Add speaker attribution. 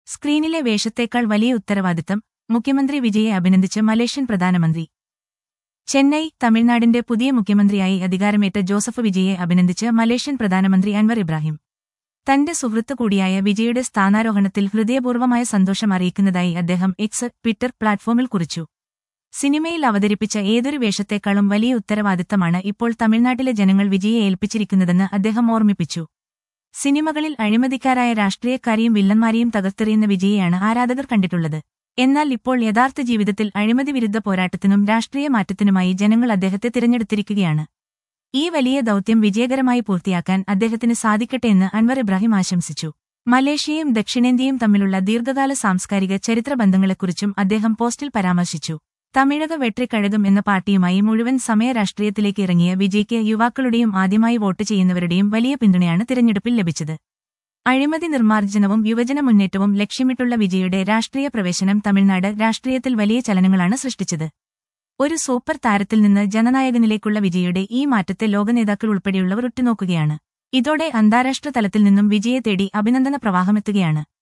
Speaker 1: സ്ക്രീനിലെ വേഷത്തേക്കാൾ വലിയ ഉത്തരവാദിത്തം മുഖ്യമന്ത്രി വിജയെ അഭിനന്ദിച്ച് മലേഷ്യൻ പ്രധാനമന്ത്രി ചെന്നൈ തമിഴ്നാടിന്റെ പുതിയ മുഖ്യമന്ത്രിയായി അധികാരമേറ്റ ജോസഫ് വിജയെ അഭിനന്ദിച്ച് മലേഷ്യൻ പ്രധാനമന്ത്രി അൻവർ ഇബ്രാഹിം തന്റെ സുഹൃത്തു കൂടിയായ വിജയുടെ സ്ഥാനാരോഹണത്തിൽ ഹൃദയപൂർവ്വമായ സന്തോഷം അറിയിക്കുന്നതായി അദ്ദേഹം എക്സ് ട്വിറ്റർ പ്ലാറ്റ്ഫോമിൽ കുറിച്ചു സിനിമയിൽ അവതരിപ്പിച്ച ഏതൊരു വേഷത്തേക്കാളും വലിയ ഉത്തരവാദിത്തമാണ് ഇപ്പോൾ തമിഴ്നാട്ടിലെ ജനങ്ങൾ വിജയെ ഏൽപ്പിച്ചിരിക്കുന്നതെന്ന് അദ്ദേഹം ഓർമ്മിപ്പിച്ചു സിനിമകളിൽ അഴിമതിക്കാരായ രാഷ്ട്രീയക്കാരെയും വില്ലന്മാരെയും തകർത്തെറിയുന്ന വിജയെയാണ് ആരാധകർ കണ്ടിട്ടുള്ളത് എന്നാൽ ഇപ്പോൾ യഥാർത്ഥ ജീവിതത്തിൽ അഴിമതി വിരുദ്ധ പോരാട്ടത്തിനും രാഷ്ട്രീയ മാറ്റത്തിനുമായി ജനങ്ങൾ അദ്ദേഹത്തെ തിരഞ്ഞെടുത്തിരിക്കുകയാണ് ഈ വലിയ ദൌത്യം വിജയകരമായി പൂർത്തിയാക്കാൻ അദ്ദേഹത്തിന് സാധിക്കട്ടെ എന്ന് അൻവർ ഇബ്രാഹിം ആശംസിച്ചു മലേഷ്യയും ദക്ഷിണേന്ത്യയും തമ്മിലുള്ള ദീർഘകാല സാംസ്കാരിക ചരിത്ര ബന്ധങ്ങളെക്കുറിച്ചും അദ്ദേഹം പോസ്റ്റിൽ പരാമർശിച്ചു തമിഴക വെട്രിക്കഴകം എന്ന പാർട്ടിയുമായി മുഴുവൻ സമയ രാഷ്ട്രീയത്തിലേക്ക് ഇറങ്ങിയ വിജയ്ക്ക് യുവാക്കളുടെയും ആദ്യമായി വോട്ട് ചെയ്യുന്നവരുടെയും വലിയ പിന്തുണയാണ് തിരഞ്ഞെടുപ്പിൽ ലഭിച്ചത് അഴിമതി നിർമ്മാർജ്ജനവും യുവജന മുന്നേറ്റവും ലക്ഷ്യമിട്ടുള്ള വിജയുടെ രാഷ്ട്രീയ പ്രവേശനം തമിഴ്നാട് രാഷ്ട്രീയത്തിൽ വലിയ ചലനങ്ങളാണ് സൃഷ്ടിച്ചത് ഒരു സൂപ്പർ താരത്തിൽ നിന്ന് ജനനായകനിലേക്കുള്ള വിജയുടെ ഈ മാറ്റത്തെ ലോകനേതാക്കൾ ഉൾപ്പെടെയുള്ളവർ ഉറ്റുനോക്കുകയാണ് ഇതോടെ അന്താരാഷ്ട്ര തലത്തിൽ നിന്നും വിജയെ തേടി അഭിനന്ദന പ്രവാഹമെത്തുകയാണ്